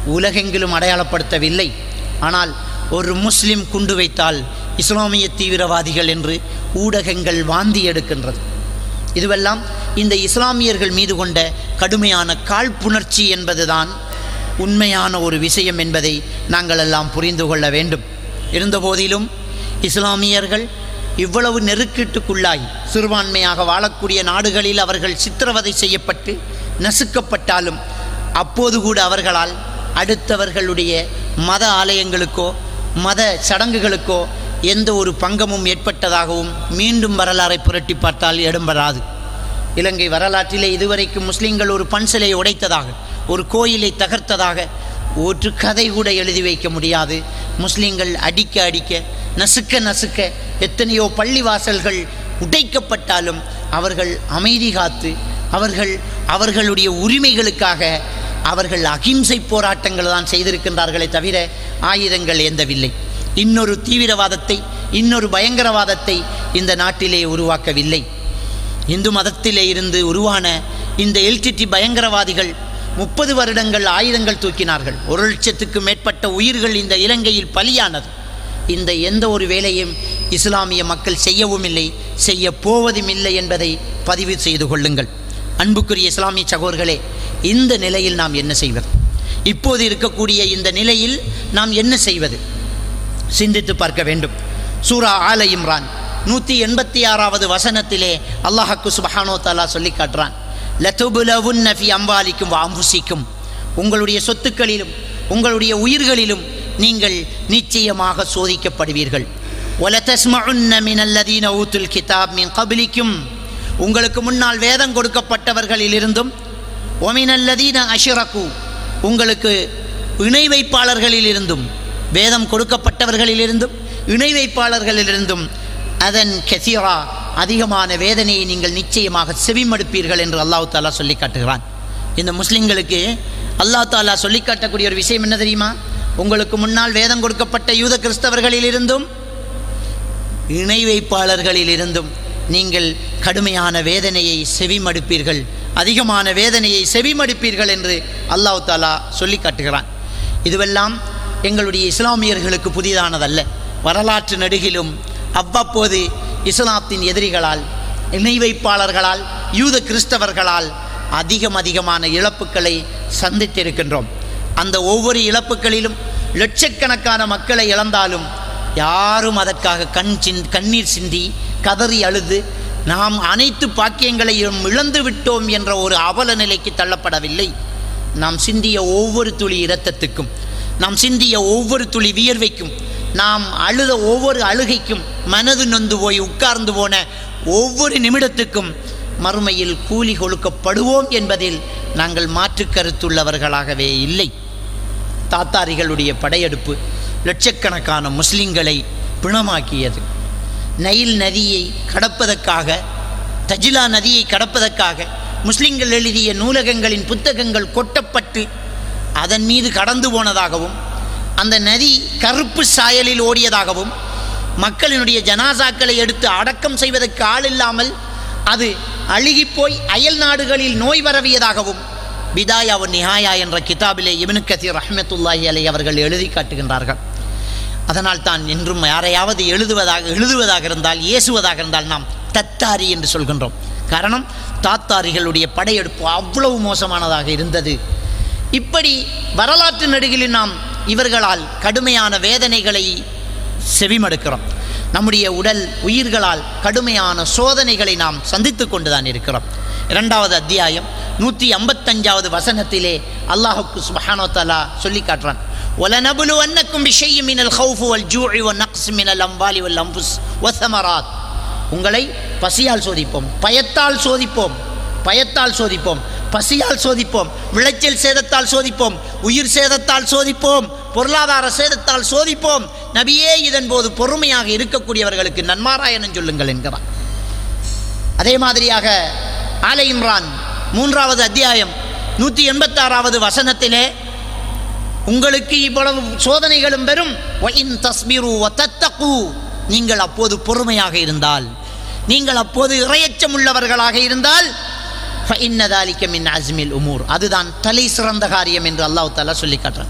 உலகெங்கிலும் அடையாளப்படுத்தவில்லை ஆனால் ஒரு முஸ்லிம் குண்டு வைத்தால் இஸ்லாமிய தீவிரவாதிகள் என்று ஊடகங்கள் வாந்தி எடுக்கின்றது இதுவெல்லாம் இந்த இஸ்லாமியர்கள் மீது கொண்ட கடுமையான காழ்ப்புணர்ச்சி என்பதுதான் உண்மையான ஒரு விஷயம் என்பதை நாங்கள் எல்லாம் புரிந்து கொள்ள வேண்டும் இருந்தபோதிலும் இஸ்லாமியர்கள் இவ்வளவு நெருக்கீட்டுக்குள்ளாய் சிறுபான்மையாக வாழக்கூடிய நாடுகளில் அவர்கள் சித்திரவதை செய்யப்பட்டு நசுக்கப்பட்டாலும் அப்போது கூட அவர்களால் அடுத்தவர்களுடைய மத ஆலயங்களுக்கோ மத சடங்குகளுக்கோ எந்த ஒரு பங்கமும் ஏற்பட்டதாகவும் மீண்டும் வரலாறை புரட்டி பார்த்தால் இடம் வராது இலங்கை வரலாற்றிலே இதுவரைக்கும் முஸ்லிம்கள் ஒரு பன்சிலை உடைத்ததாக ஒரு கோயிலை தகர்த்ததாக ஒரு கதை கூட எழுதி வைக்க முடியாது முஸ்லிம்கள் அடிக்க அடிக்க நசுக்க நசுக்க எத்தனையோ பள்ளிவாசல்கள் உடைக்கப்பட்டாலும் அவர்கள் அமைதி காத்து அவர்கள் அவர்களுடைய உரிமைகளுக்காக அவர்கள் அகிம்சை போராட்டங்கள் தான் செய்திருக்கின்றார்களே தவிர ஆயுதங்கள் ஏந்தவில்லை இன்னொரு தீவிரவாதத்தை இன்னொரு பயங்கரவாதத்தை இந்த நாட்டிலே உருவாக்கவில்லை இந்து மதத்திலே இருந்து உருவான இந்த எல்டிடி பயங்கரவாதிகள் முப்பது வருடங்கள் ஆயுதங்கள் தூக்கினார்கள் ஒரு லட்சத்துக்கு மேற்பட்ட உயிர்கள் இந்த இலங்கையில் பலியானது இந்த எந்த ஒரு வேலையும் இஸ்லாமிய மக்கள் செய்யவும் இல்லை செய்ய போவதும் இல்லை என்பதை பதிவு செய்து கொள்ளுங்கள் அன்புக்குரிய இஸ்லாமிய சகோதர்களே இந்த நிலையில் நாம் என்ன செய்வது இப்போது இருக்கக்கூடிய இந்த நிலையில் நாம் என்ன செய்வது சிந்தித்து பார்க்க வேண்டும் சூரா ஆல இம்ரான் நூற்றி எண்பத்தி ஆறாவது வசனத்திலே அல்லாஹக்கு சுபஹானோ தாலா சொல்லி காட்டுறான் லத்துபுலவுன் நஃபி அம்பாலிக்கும் வாம்புசிக்கும் உங்களுடைய சொத்துக்களிலும் உங்களுடைய உயிர்களிலும் நீங்கள் நிச்சயமாக சோதிக்கப்படுவீர்கள் ஒலதஸ்மஉன்ன மினல்லதீன ஊத்துல் கிதாப் மின் கபிலிக்கும் உங்களுக்கு முன்னால் வேதம் கொடுக்கப்பட்டவர்களிலிருந்தும் ஒமினல்லதீன அஷரகு உங்களுக்கு இணை வைப்பாளர்களிலிருந்தும் வேதம் கொடுக்கப்பட்டவர்களிலிருந்தும் இணை வைப்பாளர்களிலிருந்தும் அதன் கெசிரா அதிகமான வேதனையை நீங்கள் நிச்சயமாக செவிமடுப்பீர்கள் என்று அல்லாஹ் தாலா சொல்லி காட்டுகிறான் இந்த முஸ்லிம்களுக்கு அல்லாஹ் தாலா சொல்லி காட்டக்கூடிய ஒரு விஷயம் என்ன தெரியுமா உங்களுக்கு முன்னால் வேதம் கொடுக்கப்பட்ட யூத கிறிஸ்தவர்களிலிருந்தும் இணை வைப்பாளர்களிலிருந்தும் நீங்கள் கடுமையான வேதனையை செவிமடுப்பீர்கள் அதிகமான வேதனையை செவிமடுப்பீர்கள் என்று அல்லாஹ் தாலா சொல்லி காட்டுகிறான் இதுவெல்லாம் எங்களுடைய இஸ்லாமியர்களுக்கு புதிதானதல்ல வரலாற்று நடுகிலும் அவ்வப்போது இஸ்லாத்தின் எதிரிகளால் இணை வைப்பாளர்களால் யூத கிறிஸ்தவர்களால் அதிகம் அதிகமான இழப்புக்களை சந்தித்திருக்கின்றோம் அந்த ஒவ்வொரு இழப்புகளிலும் லட்சக்கணக்கான மக்களை இழந்தாலும் யாரும் அதற்காக கண் சிந் கண்ணீர் சிந்தி கதறி அழுது நாம் அனைத்து பாக்கியங்களையும் இழந்து விட்டோம் என்ற ஒரு அவல நிலைக்கு தள்ளப்படவில்லை நாம் சிந்திய ஒவ்வொரு துளி இரத்தத்துக்கும் நாம் சிந்திய ஒவ்வொரு துளி வியர்வைக்கும் நாம் அழுத ஒவ்வொரு அழுகைக்கும் மனது நொந்து போய் உட்கார்ந்து போன ஒவ்வொரு நிமிடத்துக்கும் மறுமையில் கூலி கொடுக்கப்படுவோம் என்பதில் நாங்கள் மாற்று கருத்துள்ளவர்களாகவே இல்லை தாத்தாரிகளுடைய படையெடுப்பு லட்சக்கணக்கான முஸ்லிம்களை பிணமாக்கியது நைல் நதியை கடப்பதற்காக தஜிலா நதியை கடப்பதற்காக முஸ்லிம்கள் எழுதிய நூலகங்களின் புத்தகங்கள் கொட்டப்பட்டு அதன் மீது கடந்து போனதாகவும் அந்த நதி கருப்பு சாயலில் ஓடியதாகவும் மக்களினுடைய ஜனாசாக்களை எடுத்து அடக்கம் செய்வதற்கு ஆள் இல்லாமல் அது அழுகிப்போய் அயல் நாடுகளில் நோய் பரவியதாகவும் பிதாயா ஒரு நிஹாயா என்ற கிதாபிலே இப்னு கதீர் ரஹ்மத்துல்லாஹி அலை அவர்கள் எழுதி காட்டுகின்றார்கள் அதனால் தான் என்றும் யாரையாவது எழுதுவதாக எழுதுவதாக இருந்தால் ஏசுவதாக இருந்தால் நாம் தத்தாரி என்று சொல்கின்றோம் காரணம் தாத்தாரிகளுடைய படையெடுப்பு அவ்வளவு மோசமானதாக இருந்தது இப்படி வரலாற்று நடுகில் நாம் இவர்களால் கடுமையான வேதனைகளை செவிமடுக்கிறோம் நம்முடைய உடல் உயிர்களால் கடுமையான சோதனைகளை நாம் சந்தித்து கொண்டுதான் இருக்கிறோம் இரண்டாவது அத்தியாயம் நூற்றி ஐம்பத்தஞ்சாவது வசனத்திலே அல்லாஹுக்கு சுபஹானோ தலா சொல்லி காட்டுறான் وَلَنَبْلُوَنَّكُمْ بِشَيْءٍ مِنَ الْخَوْفِ وَالْجُوعِ وَالنَّقْصِ مِنَ الْأَمْوَالِ وَالْأَنْفُسِ وَالثَّمَرَاتِ உங்களை பசியால் சோதிப்போம் பயத்தால் சோதிப்போம் பயத்தால் சோதிப்போம் பசியால் சோதிப்போம் விளைச்சல் சேதத்தால் சோதிப்போம் உயிர் சேதத்தால் சோதிப்போம் பொருளாதார சேதத்தால் சோதிப்போம் நபியே இதன் போது பொறுமையாக இருக்கக்கூடியவர்களுக்கு நன்மாராயணம் சொல்லுங்கள் என்கிறார் அதே மாதிரியாக ஆலை இம்ரான் மூன்றாவது அத்தியாயம் நூற்றி எண்பத்தாறாவது வசனத்திலே உங்களுக்கு இவ்வளவு சோதனைகளும் பெறும் வயின் தஸ்மிரு வத்தத்தகு நீங்கள் அப்போது பொறுமையாக இருந்தால் நீங்கள் அப்போது இறையச்சம் உள்ளவர்களாக இருந்தால் ஃபஇன்ன தாலிக மின் அஸ்மில் உமூர் அதுதான் தலை சிறந்த காரியம் என்று அல்லாஹ் தாலா சொல்லி காட்டுறான்